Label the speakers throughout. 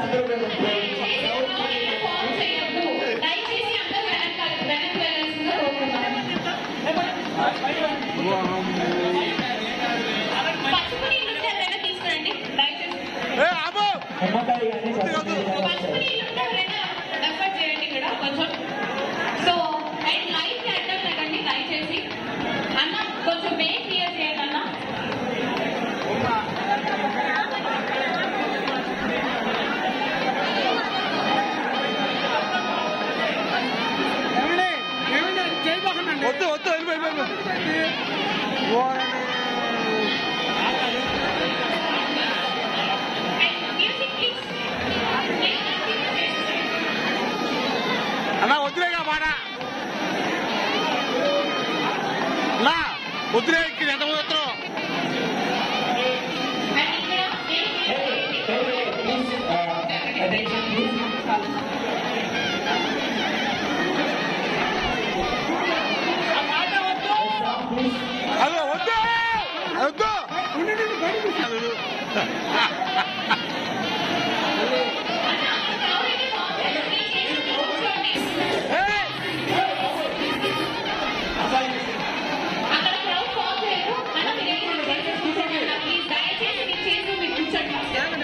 Speaker 1: అందరూ
Speaker 2: దయచేసి ఎవరైనా ఫోన్ చేయొద్దు. దయచేసి అందరూ వెనక్కి వెనక్కి వెళ్ళాల్సిందిగా కోరుతున్నాను. పసుపు నీళ్ళు ఉంటే ఎవరైనా తీసుకురండి దయచేసి
Speaker 1: నిమ్మకాయ కానీ
Speaker 2: పసుపు నీళ్ళు ఉంటే ఎవరైనా రెఫర్ చేయండి ఇక్కడ కొంచెం సో అండ్ లైట్ అడ్డం పెట్టండి దయచేసి అన్న కొంచెం వే క్లియర్ చేయండి అన్న
Speaker 3: వద్దు వద్దు వెళ్ళిపోయి వెళ్ళిపోయి
Speaker 2: అండ్ మ్యూజిక్ ప్లీజ్
Speaker 3: అన్నా వద్దులేగా మాట అన్నా వద్దులే ఇక్కడ ఎంత పోతారు
Speaker 2: అండ్ ఇక్కడ
Speaker 1: ప్లీజ్ అటెన్షన్ ప్లీజ్ ప్లీజ్
Speaker 3: అదో వద్దు వద్దు ఏయ్!
Speaker 2: అక్కడ క్రౌడ్ ఫామ్ చేయరు అన్న మీరు ఏం చేసి కూర్చోండి అన్న ప్లీజ్ దయచేసి మీరు చేసి మీరు కూర్చోండి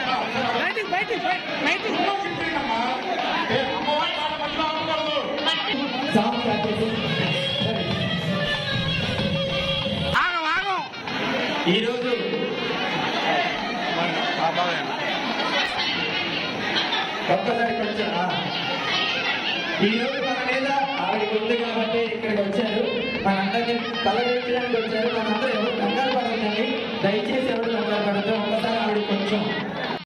Speaker 1: సాంగ్ స్టార్ట్ చేసి
Speaker 3: ఆగం ఆగం
Speaker 1: ఈరోజు ఒక్కసారి కొంచెం ఆ. ఈ రోజు మన మీద ఆవిడ ఉంది కాబట్టి ఇక్కడికి వచ్చారు మనందరినీ కలగలించడానికి వచ్చారు మనందరూ ఎవరు కంగారు పడకండి దయచేసి ఎవరు కంగారు పడద్దు ఒక్కసారి